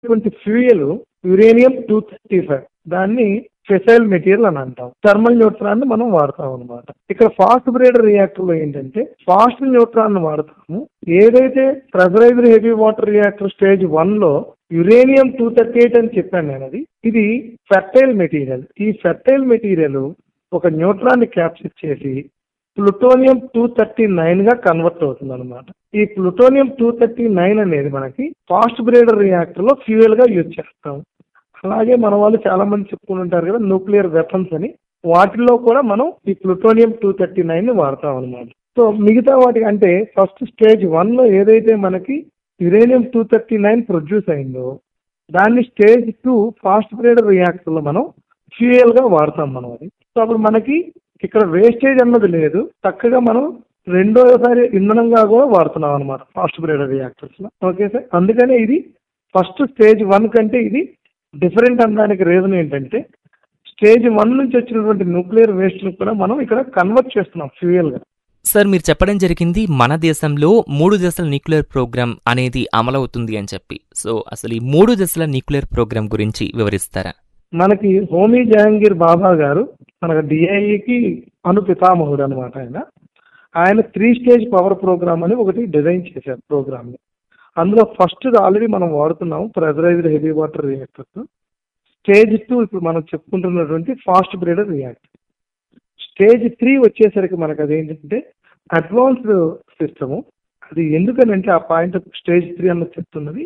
ఇటువంటి fuel uranium two thirty five దాన్ని fissile material అని అంటాం థర్మల్ న్యూట్రాన్ మనం వాడతాం అనమాట ఇక్కడ ఫాస్ట్ బ్రేడర్ రియాక్టర్ లో ఏంటంటే ఫాస్ట్ న్యూట్రాన్ వాడతాము ఏదైతే pressurised heavy water reactor stage one లో యురేనియం టూ థర్టీ ఎయిట్ అని చెప్పాను నేను అది ఇది ఫెర్టైల్ మెటీరియల్ ఈ ఫెర్టైల్ మెటీరియల్ ఒక న్యూట్రాన్ ని క్యాప్చర్ చేసి ప్లూటోనియం టూ థర్టీ నైన్ గా కన్వర్ట్ అవుతుంది అనమాట ఈ ప్లూటోనియం టూ థర్టీ నైన్ అనేది మనకి ఫాస్ట్ బ్రేడర్ రియాక్టర్ లో ఫ్యూయల్ గా యూజ్ చేస్తాం అలాగే మన వాళ్ళు చాలా మంది చెప్పుకుని ఉంటారు కదా న్యూక్లియర్ వెపన్స్ అని వాటిల్లో కూడా మనం ఈ ప్లూటోనియం టూ థర్టీ నైన్ ని వాడతాం అనమాట సో మిగతా వాటి అంటే ఫస్ట్ స్టేజ్ వన్ లో ఏదైతే మనకి uranium two thirty nine produce అయిందో దాన్ని stage two fast breeder reactor లో మనం ఫ్యూయల్ గా వాడతాం మనం అది సో అప్పుడు మనకి ఇక్కడ వేస్టేజ్ అన్నది లేదు చక్కగా మనం రెండోసారి ఇంధనంగా కూడా వాడుతున్నాం అనమాట ఫాస్ట్ బ్రేడర్ రియాక్టర్స్ లో ఓకే సార్ అందుకనే ఇది ఫస్ట్ స్టేజ్ వన్ కంటే ఇది డిఫరెంట్ అనడానికి రీజన్ ఏంటంటే స్టేజ్ వన్ నుంచి వచ్చినటువంటి న్యూక్లియర్ వేస్ట్ కూడా మనం ఇక్కడ కన్వర్ట్ చేస్తున్నాం ఫ్యూయల్ గా సార్ మీరు చెప్పడం జరిగింది మన దేశంలో మూడు దశల న్యూక్లియర్ ప్రోగ్రామ్ అనేది అమలవుతుంది అని చెప్పి సో అసలు ఈ మూడు దశల న్యూక్లియర్ ప్రోగ్రామ్ గురించి వివరిస్తారా మనకి హోమీ జహాంగీర్ బాబా గారు మనకు డిఐఈకి అను పితామహుడు అనమాట ఆయన ఆయన త్రీ స్టేజ్ పవర్ ప్రోగ్రామ్ అని ఒకటి డిజైన్ చేశారు ప్రోగ్రామ్ ని అందులో ఫస్ట్ ఆల్రెడీ మనం వాడుతున్నాం pressurised heavy water reactors stage two ఇప్పుడు మనం చెప్పుకుంటున్నటువంటి fast breeder reactor stage three వచ్చేసరికి మనకు అదేంటంటే అడ్వాన్స్డ్ సిస్టము అది ఎందుకనంటే ఆ పాయింట్ స్టేజ్ త్రీ అన్నది చెప్తున్నది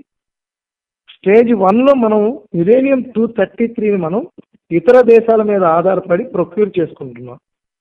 స్టేజ్ వన్ లో మనం యురేనియం టూ థర్టీ త్రీని మనం ఇతర దేశాల మీద ఆధారపడి ప్రొక్యూర్ చేసుకుంటున్నాం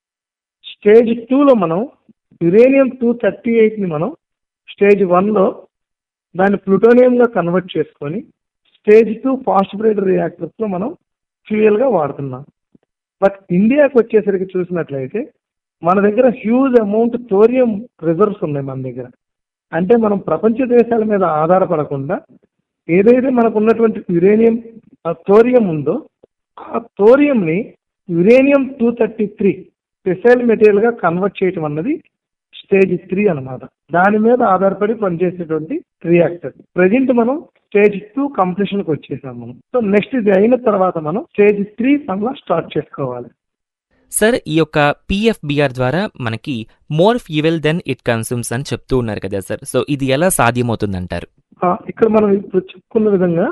స్టేజ్ టూలో మనం యురేనియం టూ థర్టీ ఎయిట్ని మనం స్టేజ్ వన్లో దాన్ని ప్లూటోనియంగా కన్వర్ట్ చేసుకొని స్టేజ్ టూ ఫాస్ట్ బ్రేడర్ రియాక్టర్స్లో మనం ఫ్యూయల్గా వాడుతున్నాం బట్ ఇండియాకి వచ్చేసరికి చూసినట్లయితే మన దగ్గర హ్యూజ్ అమౌంట్ థోరియం రిజర్వ్స్ ఉన్నాయి మన దగ్గర అంటే మనం ప్రపంచ దేశాల మీద ఆధారపడకుండా ఏదైతే మనకు ఉన్నటువంటి యురేనియం థోరియం ఉందో ఆ థోరియంని uranium two thirty three special material గా కన్వర్ట్ చేయటం అన్నది స్టేజ్ త్రీ అన్నమాట దాని మీద ఆధారపడి పనిచేసేటువంటి రియాక్టర్ ప్రజెంట్ మనం స్టేజ్ టూ కంప్లీషన్ కి వచ్చేసాం మనం సో నెక్స్ట్ ఇది అయిన తర్వాత మనం స్టేజ్ త్రీ మళ్ళా స్టార్ట్ చేసుకోవాలి సార్ ఈ యొక్క పిఎఫ్బిఆర్ ద్వారా మనకి more fuel than it consumes అని చెప్తూ ఉన్నారు కదా సార్ సో ఇది ఎలా సాధ్యమవుతుందంటారు ఆ, ఇక్కడ మనం ఇప్పుడు చెప్పుకున్న విధంగా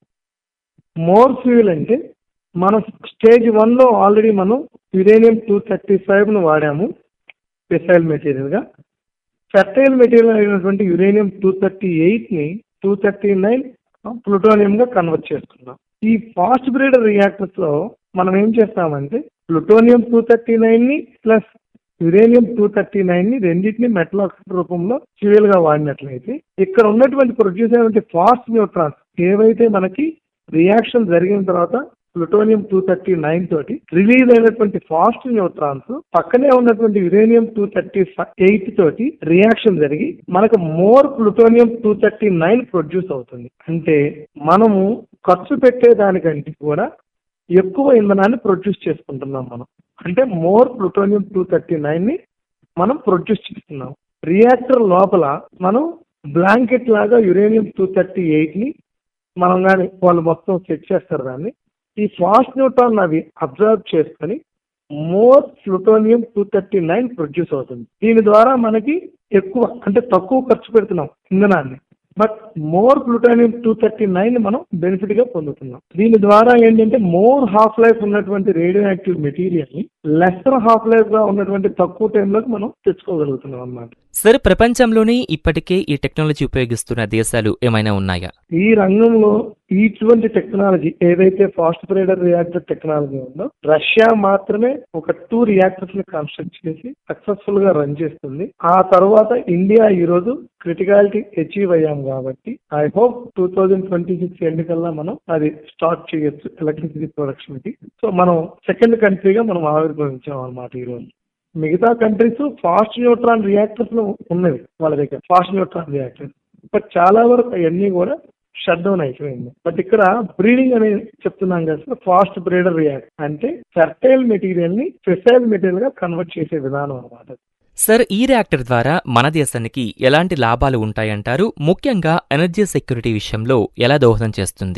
మోర్ ఫ్యూయల్ అంటే మనం స్టేజ్ వన్ లో ఆల్రెడీ మనం యురేనియం టూ థర్టీ ఫైవ్ ను వాడాము ఫెసైల్ మెటీరియల్ గా ఫెర్టైల్ మెటీరియల్ అయినటువంటి యురేనియం టూ థర్టీ ఎయిట్ ని టూ థర్టీ నైన్ ప్లూటోనియం గా కన్వర్ట్ చేసుకున్నాం ఈ ఫాస్ట్ బ్రేడర్ రియాక్టర్స్ లో మనం ఏం చేస్తామంటే ప్లూటోనియం టూ థర్టీ నైన్ ని plus uranium two thirty nine ని రెండింటిని మెటల్ ఆక్సైడ్ రూపంలో ఫ్యూయల్ గా వాడినట్లయితే ఇక్కడ ఉన్నటువంటి ప్రొడ్యూస్ అయినటువంటి ఫాస్ట్ న్యూట్రాన్స్ ఏవైతే మనకి రియాక్షన్ జరిగిన తర్వాత ప్లూటోనియం టూ థర్టీ నైన్ తోటి రిలీజ్ అయినటువంటి ఫాస్ట్ న్యూట్రాన్స్ పక్కనే ఉన్నటువంటి యురేనియం టూ థర్టీ ఎయిట్ తోటి రియాక్షన్ జరిగి మనకు more plutonium two thirty nine produce అవుతుంది అంటే మనము ఖర్చు పెట్టే దానికంటే కూడా ఎక్కువ ఇంధనాన్ని ప్రొడ్యూస్ చేసుకుంటున్నాం మనం అంటే more plutonium two thirty nine ని మనం ప్రొడ్యూస్ చేస్తున్నాం రియాక్టర్ లోపల మనం బ్లాంకెట్ లాగా యురేనియం టూ థర్టీ ఎయిట్ ని మనం కానీ వాళ్ళు మొత్తం సెట్ చేస్తారు దాన్ని ఈ ఫాస్ట్ న్యూట్రాన్ అవి అబ్జర్వ్ చేసుకొని more plutonium two thirty nine produce అవుతుంది దీని ద్వారా మనకి ఎక్కువ అంటే తక్కువ ఖర్చు పెడుతున్నాం ఇంధనాన్ని but more plutonium two thirty nine మనం బెనిఫిట్ గా పొందుతున్నాం దీని ద్వారా ఏంటంటే మోర్ హాఫ్ లైఫ్ ఉన్నటువంటి రేడియో యాక్టివ్ మెటీరియల్ ని లెస్సర్ హాఫ్ లైఫ్ గా ఉన్నటువంటి తక్కువ టైంలోకి మనం తెచ్చుకోగలుగుతున్నాం అన్నమాట సార్ ప్రపంచంలోనే ఇప్పటికే ఈ టెక్నాలజీ ఉపయోగిస్తున్న దేశాలు ఏమైనా ఉన్నాయా ఈ రంగంలో ఇటువంటి టెక్నాలజీ ఏదైతే ఫాస్ట్ బ్రేడర్ రియాక్టర్ టెక్నాలజీ ఉందో రష్యా మాత్రమే ఒక టూ రియాక్టర్స్ ని కన్స్ట్రక్ట్ చేసి సక్సెస్ఫుల్ గా రన్ చేస్తుంది ఆ తర్వాత ఇండియా ఈ రోజు క్రిటికాలిటీ అచీవ్ అయ్యాం కాబట్టి I hope two thousand twenty six end కల్లా మనం అది స్టార్ట్ చేయొచ్చు ఎలక్ట్రిసిటీ ప్రొడక్షన్ కి సో మనం సెకండ్ కంట్రీగా మనం ఆవిర్భవించాం అనమాట ఈ రోజు మిగతా కంట్రీస్ ఫాస్ట్ న్యూట్రాన్ రియాక్టర్స్ లో ఉన్నవి వాళ్ళ దగ్గర ఫాస్ట్ న్యూట్రాన్ రియాక్టర్స్ బట్ చాలా వరకు అవన్నీ కూడా షట్ డౌన్ అయిపోయింది బట్ ఇక్కడ బ్రీడింగ్ అనేది చెప్తున్నాం కదా ఫాస్ట్ బ్రీడర్ రియాక్ట్ అంటే ఫెర్టైల్ మెటీరియల్ ని ఫెసైల్ మెటీరియల్ గా కన్వర్ట్ చేసే విధానం అనమాట సార్ ఈ రియాక్టర్ ద్వారా మన దేశానికి ఎలాంటి లాభాలు ఉంటాయంటారు ముఖ్యంగా ఎనర్జీ సెక్యూరిటీ విషయంలో ఎలా దోహదం చేస్తుంది